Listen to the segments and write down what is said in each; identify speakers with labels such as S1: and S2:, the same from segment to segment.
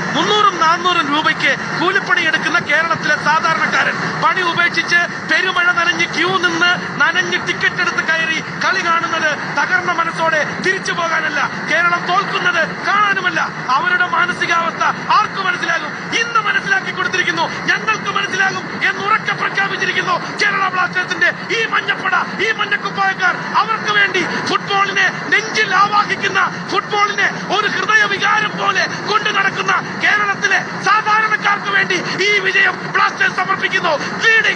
S1: മുന്നൂറും നാന്നൂറും രൂപയ്ക്ക് കൂലിപ്പണി എടുക്കുന്ന കേരളത്തിലെ സാധാരണക്കാരൻ പണി ഉപേക്ഷിച്ച് പെരുമഴ നനഞ്ഞ് ക്യൂ നിന്ന് നനഞ്ഞ് ടിക്കറ്റ് എടുത്ത് കയറി കളി കാണുന്നത് തകർന്ന മനസ്സോടെ തിരിച്ചു പോകാനല്ല കേരളം തോൽക്കുന്നത് കാണാനുമല്ല അവരുടെ മാനസികാവസ്ഥ ആർക്ക് മനസ്സിലാകും ഇന്ന് മനസ്സിലാക്കി കൊടുത്തിരിക്കുന്നു ഞങ്ങൾക്ക് മനസ്സിലാകും എന്ന് ഉറക്കെ പ്രഖ്യാപിച്ചിരിക്കുന്നു കേരള ബ്ലാസ്റ്റേഴ്സിന്റെ ഈ മഞ്ഞപ്പട ഈ മഞ്ഞക്കുപ്പായക്കാർ അവർക്ക് വേണ്ടി ഫുട്ബോളിനെ നെഞ്ചിൽ ആവാഹിക്കുന്ന ഫുട്ബോളിനെ ഒരു ഹൃദയ വികാരം പോലെ കൊണ്ടു നടക്കുന്ന കേരളത്തിലെ സാധാരണക്കാർക്ക് വേണ്ടി ഈ വിജയം ബ്ലാസ്റ്റേഴ്സ് സമർപ്പിക്കുന്നു ലീഡിംഗ്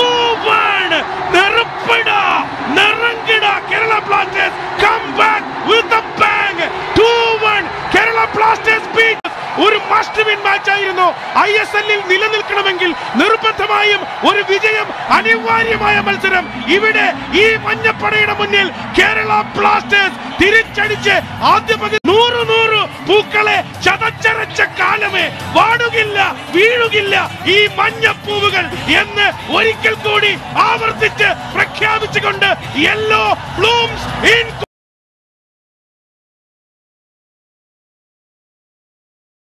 S1: നിറപ്പിട നിറങ്ങിട Kerala Blasters come back with a bang 2-1 Kerala Blasters beat ഒരു മസ്റ്റ് വിൻ മാച്ച് ആയിരുന്നു ഐ എസ് എല്ലിൽ നിലനിൽക്കണമെങ്കിൽ നിർബന്ധമായും ഒരു വിജയം അനിവാര്യമായ മത്സരം ഇവിടെ ഈ മഞ്ഞപ്പടയുടെ മുന്നിൽ കേരള ബ്ലാസ്റ്റേഴ്സ് തിരിച്ചടിച്ച് ആദ്യ പകുതി നൂറ് നൂറ് പൂക്കളെ ചതച്ചരച്ച കാലമേ വാടുകില്ല വീഴുകില്ല ഈ മഞ്ഞപ്പൂവുകൾ എന്ന് ഒരിക്കൽ കൂടി ആവർത്തിച്ച് പ്രഖ്യാപിച്ചുകൊണ്ട് യെല്ലോ ബ്ലൂംസ് ഇൻ